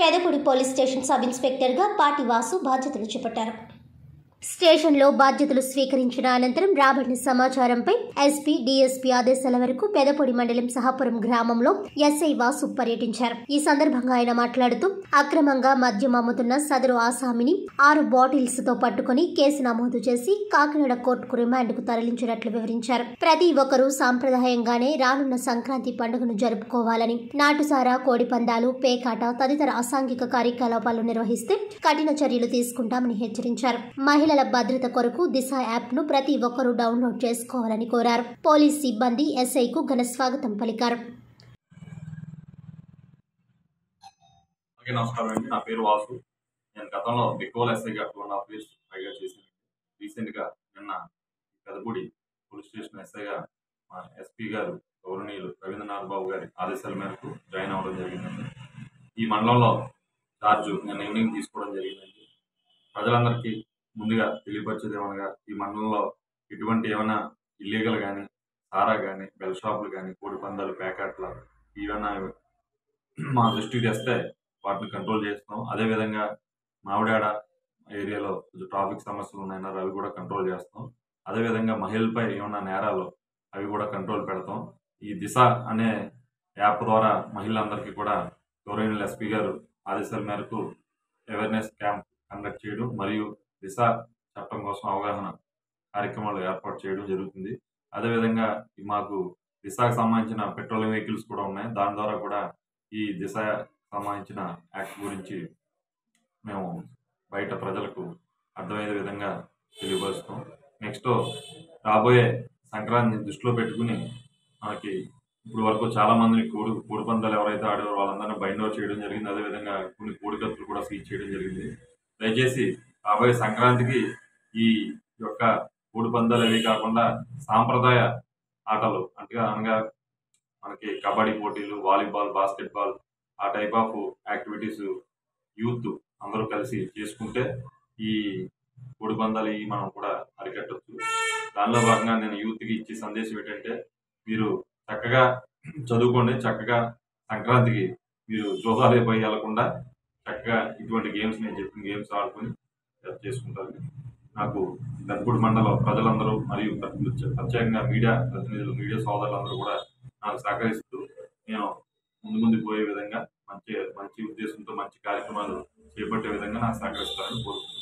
Pedapudi police station sub ఇన్స్పెక్టర్గా పాటి వాసు బాధ్యతలు చేపట్టారు స్టేషన్లో బాధ్యతలు స్వీకరించిన అనంతరం రాబడిన సమాచారంపై ఎస్పీ డీఎస్పీ ఆదేశాల వరకు పెదపొడి మండలం సహాపురం గ్రామంలో ఎస్ఐ వాసు పర్యటించారు ఈ సందర్భంగా ఆయన మాట్లాడుతూ అక్రమంగా మద్యం అమ్ముతున్న సదరు ఆసామిని ఆరు బాటిల్స్ తో పట్టుకుని కేసు నమోదు చేసి కాకినాడ కోర్టుకు రిమాండ్ కు తరలించినట్లు వివరించారు ప్రతి ఒక్కరూ సాంప్రదాయంగానే రానున్న సంక్రాంతి పండుగను జరుపుకోవాలని నాటుసారా కోడి పందాలు పేకాట తదితర అసాంఘిక కార్యకలాపాలు నిర్వహిస్తే కఠిన చర్యలు తీసుకుంటామని హెచ్చరించారు మహిళల భద్రత కొరకు దిశ యాప్ ను ప్రతి ఒక్కరూ డౌన్లోడ్ చేసుకోవాలని కోరారు పోలీస్ సిబ్బంది ఎస్ఐకు ఘన స్వాగతం పలికారు అందరికీ నమస్కారం అండి నా పేరు వాసు నేను గతంలో బికోల్ ఎస్ఐగా టూ అండ్ హాఫ్ ఇయర్స్ పైగా చేశాను రీసెంట్గా నిన్న పెదపూడి పోలీస్ స్టేషన్ ఎస్ఐగా మా ఎస్పీ గారు గౌరవనీయులు రవీంద్రనాథ్ బాబు గారి ఆదేశాల మేరకు జాయిన్ అవ్వడం జరిగిందండి ఈ మండలంలో చార్జ్ నిన్న ఈవినింగ్ తీసుకోవడం జరిగిందండి ప్రజలందరికీ ముందుగా తెలియపరిచేది ఏమనగా ఈ మండలంలో ఎటువంటి ఏమైనా ఇల్లీగల్ కానీ సారా కానీ బెల్ షాపులు కానీ కోడి పందాలు ప్యాకెట్ల ఏమైనా మా దృష్టికి తెస్తే వాటిని కంట్రోల్ చేస్తాం అదేవిధంగా మామిడాడ ఏరియాలో కొంచెం ట్రాఫిక్ సమస్యలు ఉన్నాయన్నారు అవి కూడా కంట్రోల్ చేస్తాం అదేవిధంగా మహిళలపై ఏమన్నా నేరాలు అవి కూడా కంట్రోల్ పెడతాం ఈ దిశ అనే యాప్ ద్వారా మహిళలందరికీ కూడా గౌరవనీయులు ఎస్పీ గారు ఆదేశాల మేరకు అవేర్నెస్ క్యాంప్ కండక్ట్ చేయడం మరియు దిశ చట్టం కోసం అవగాహన కార్యక్రమాలు ఏర్పాటు చేయడం జరుగుతుంది అదేవిధంగా ఈ మాకు దిశకు సంబంధించిన పెట్రోలియం వెహికల్స్ కూడా ఉన్నాయి దాని ద్వారా కూడా ఈ దిశ సంబంధించిన యాక్ట్ గురించి మేము బయట ప్రజలకు అర్థమయ్యే విధంగా తెలియపరుస్తాం నెక్స్ట్ రాబోయే సంక్రాంతిని దృష్టిలో పెట్టుకుని మనకి ఇప్పుడు వరకు చాలా మందిని కోడి కోడి పందాలు ఎవరైతే ఆడారో వాళ్ళందరినీ బైండ్ అవుట్ చేయడం జరిగింది అదేవిధంగా కొన్ని కోడి కత్తులు కూడా సీజ్ చేయడం జరిగింది దయచేసి రాబోయే సంక్రాంతికి ఈ యొక్క కోడి పందాలు అవి కాకుండా సాంప్రదాయ ఆటలు అంటే అనగా మనకి కబడ్డీ పోటీలు వాలీబాల్ బాస్కెట్బాల్ ఆ టైప్ ఆఫ్ యాక్టివిటీస్ యూత్ అందరూ కలిసి చేసుకుంటే ఈ కోడి పందాలు ఇవి మనం కూడా అరికట్టవచ్చు దానిలో భాగంగా నేను యూత్కి ఇచ్చే సందేశం ఏంటంటే మీరు చక్కగా చదువుకోండి చక్కగా సంక్రాంతికి మీరు జోహాలే పోయి వెళ్లకుండా చక్కగా ఇటువంటి గేమ్స్ నేను చెప్పిన గేమ్స్ ఆడుకొని చేసుకుంటారు నాకు గద్గూడి మండలం ప్రజలందరూ మరియు ప్రత్యేకంగా మీడియా ప్రతినిధులు మీడియా సోదరులందరూ కూడా నాకు సహకరిస్తూ నేను ముందు ముందు పోయే విధంగా మంచి మంచి ఉద్దేశంతో మంచి కార్యక్రమాలు చేపట్టే విధంగా నాకు సహకరిస్తారని కోరుకుంటున్నాను